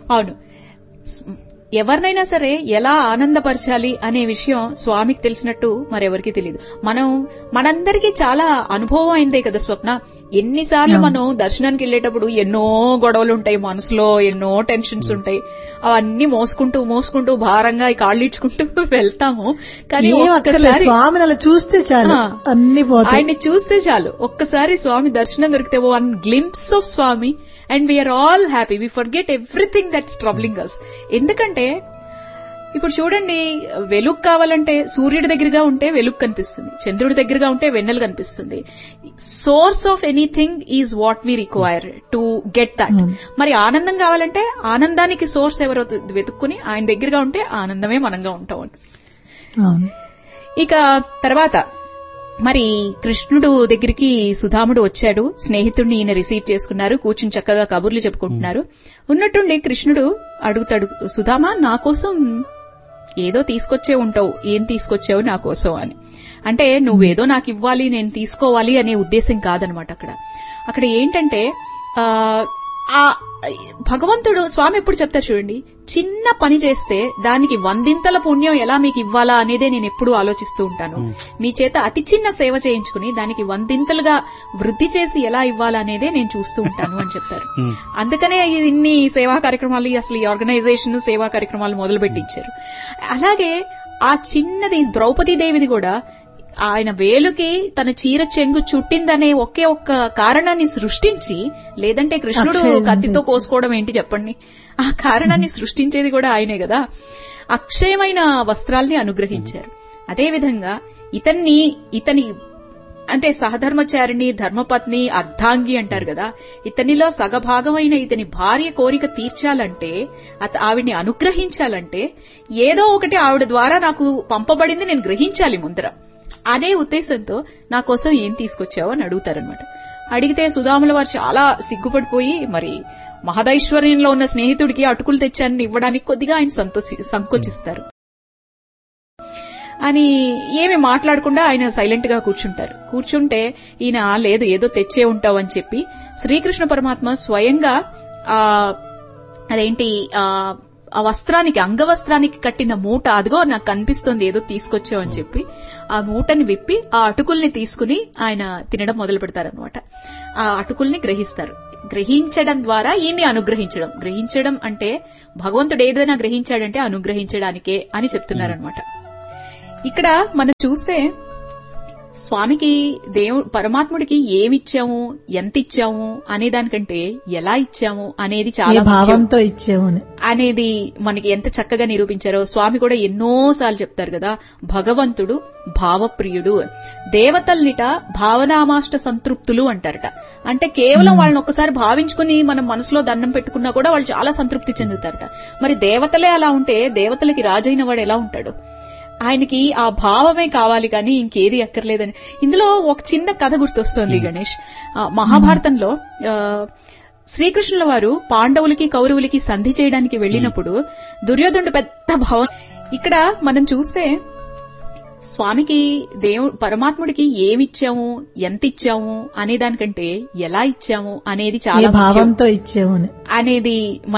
అవును స్- ఎవరినైనా సరే ఎలా ఆనందపరచాలి అనే విషయం స్వామికి తెలిసినట్టు మరెవరికి తెలియదు మనం మనందరికీ చాలా అనుభవం అయిందే కదా స్వప్న ఎన్నిసార్లు అవును. మనం దర్శనానికి వెళ్ళేటప్పుడు ఎన్నో గొడవలు ఉంటాయి మనసులో ఎన్నో టెన్షన్స్ ఉంటాయి అవన్నీ మోసుకుంటూ మోసుకుంటూ భారంగా ఈ కాళ్ళు ఇచ్చుకుంటూ వెళ్తాము కానీ ఏం అక్కర్లేదు ఒక్కసారి స్వామిని అలా చూస్తే చాలు ఆ. అన్ని పోతాయి ఆయన్ని చూస్తే చాలు ఒక్కసారి స్వామి దర్శనం దొరికితే one glimpse of swami and we're all happy we forget everything that's troubling us ఎందుకంటే ఇప్పుడు చూడండి వెలుగు కావాలంటే సూర్యుడి దగ్గరగా ఉంటే వెలుగు కనిపిస్తుంది చంద్రుడి దగ్గరగా ఉంటే వెన్నెలు కనిపిస్తుంది source of anything is what we require to get that Hmm. మరి ఆనందం కావాలంటే ఆనందానికి సోర్స్ ఎవరో వెతుక్కుని ఆయన దగ్గరగా ఉంటే ఆనందమే మనంగా ఉంటాం అవును ఇక తర్వాత మరి కృష్ణుడు దగ్గరికి సుధాముడు వచ్చాడు స్నేహితుడిని ఈయన రిసీవ్ చేసుకున్నారు కూర్చుని చక్కగా కబుర్లు చెప్పుకుంటున్నారు ఉన్నట్టుండి కృష్ణుడు అడుగుతాడు సుధామా నా కోసం ఏదో తీసుకొచ్చే ఉంటావు ఏం తీసుకొచ్చావు నా కోసం అని అంటే నువ్వేదో నాకు ఇవ్వాలి నేను తీసుకోవాలి అనే ఉద్దేశం కాదనమాట అక్కడ అక్కడ ఏంటంటే ఆ ఆ భగవంతుడు స్వామి ఎప్పుడు చెప్తారు చూడండి చిన్న పని చేస్తే దానికి వందింతల పుణ్యం ఎలా మీకు ఇవ్వాలా అనేదే నేను ఎప్పుడూ ఆలోచిస్తూ ఉంటాను మీ చేత అతి చిన్న సేవ చేయించుకుని దానికి వందింతలుగా వృద్ధి చేసి ఎలా ఇవ్వాలా అనేదే నేను చూస్తూ ఉంటాను అని చెప్తారు అందుకనే ఇన్ని సేవా కార్యక్రమాలు అసలు ఈ ఆర్గనైజేషన్ సేవా కార్యక్రమాలు మొదలు పెట్టించారు అలాగే ఆ చిన్నది ద్రౌపదీ దేవిది కూడా ఆయన వేలుకి తన చీర చెంగు చుట్టిందనే ఒకే ఒక్క కారణాన్ని సృష్టించి లేదంటే కృష్ణుడు అక్షయం కత్తితో తెచ్చి. కోసుకోవడం ఏంటి చెప్పండి ఆ కారణాన్ని సృష్టించేది కూడా ఆయనే కదా అక్షయమైన వస్త్రాల్ని అనుగ్రహించారు అదేవిధంగా ఇతన్ని ఇతని అంటే సహధర్మచారిణి ధర్మపత్ని అర్ధాంగి అంటారు కదా ఇతనిలో సగభాగమైన ఇతని భార్య కోరిక తీర్చాలంటే అత ఆవిడ్ని అనుగ్రహించాలంటే ఏదో ఒకటి ఆవిడ ద్వారా నాకు పంపబడింది నేను గ్రహించాలి ముందర అనే ఉద్దేశంతో నా కోసం ఏం తీసుకొచ్చావు అని అడుగుతారనమాట అడిగితే సుధాముల వారు చాలా సిగ్గుపడిపోయి మరి మహదైశ్వర్యంలో ఉన్న స్నేహితుడికి అటుకులు తెచ్చానని ఇవ్వడానికి కొద్దిగా ఆయన సంతోషి సంకోచిస్తారు అని ఏమి మాట్లాడకుండా ఆయన సైలెంట్ గా కూర్చుంటారు కూర్చుంటే ఈయన లేదు ఏదో తెచ్చే ఉంటావు అని చెప్పి శ్రీకృష్ణ పరమాత్మ స్వయంగా ఆ అదేంటి ఆ ఆ వస్త్రానికి అంగవస్త్రానికి కట్టిన మూట అదిగో నాకు కనిపిస్తోంది ఏదో తీసుకొచ్చావు అని చెప్పి ఆ మూటని విప్పి ఆ అటుకుల్ని తీసుకుని ఆయన తినడం మొదలు పెడతారనమాట ఆ అటుకుల్ని గ్రహిస్తారు గ్రహించడం ద్వారా ఈయన్ని అనుగ్రహించడం గ్రహించడం అంటే భగవంతుడు ఏదైనా గ్రహించాడంటే అనుగ్రహించడానికే అని చెప్తున్నారనమాట ఇక్కడ మనం చూస్తే స్వామికి దేవుడు పరమాత్ముడికి ఏమిచ్చాము ఎంత ఇచ్చాము అనే దానికంటే ఎలా ఇచ్చాము అనేది ఏ చాలా ముఖ్యం. భావంతో ఇచ్చేమని అనేది మనకి ఎంత చక్కగా నిరూపించారో స్వామి కూడా ఎన్నో సార్లు చెప్తారు కదా భగవంతుడు భావప్రియుడు దేవతల్నిట భావనామాష్ట సంతృప్తులు అంటారట అంటే కేవలం వాళ్ళని ఒక్కసారి భావించుకుని మనం మనసులో దండం పెట్టుకున్నా కూడా వాళ్ళు చాలా సంతృప్తి చెందుతారట మరి దేవతలే అలా ఉంటే దేవతలకి రాజైన వాడు ఎలా ఉంటాడు ఆయనకి ఆ భావమే కావాలి కానీ ఇంకేది అక్కర్లేదని ఇందులో ఒక చిన్న కథ గుర్తొస్తోంది గణేష్ ఆ, మహాభారతంలో ఆ, శ్రీకృష్ణుల వారు పాండవులకి కౌరవులకి సంధి చేయడానికి వెళ్ళినప్పుడు దుర్యోధనుడు పెద్ద భావం ఇక్కడ మనం చూస్తే స్వామికి దేవుడు పరమాత్ముడికి ఏమిచ్చాము ఎంత ఇచ్చాము అనే దానికంటే ఎలా ఇచ్చాము అనేది ఏ చాలా ముఖ్యం. భావంతో ఇచ్చేమని అనేది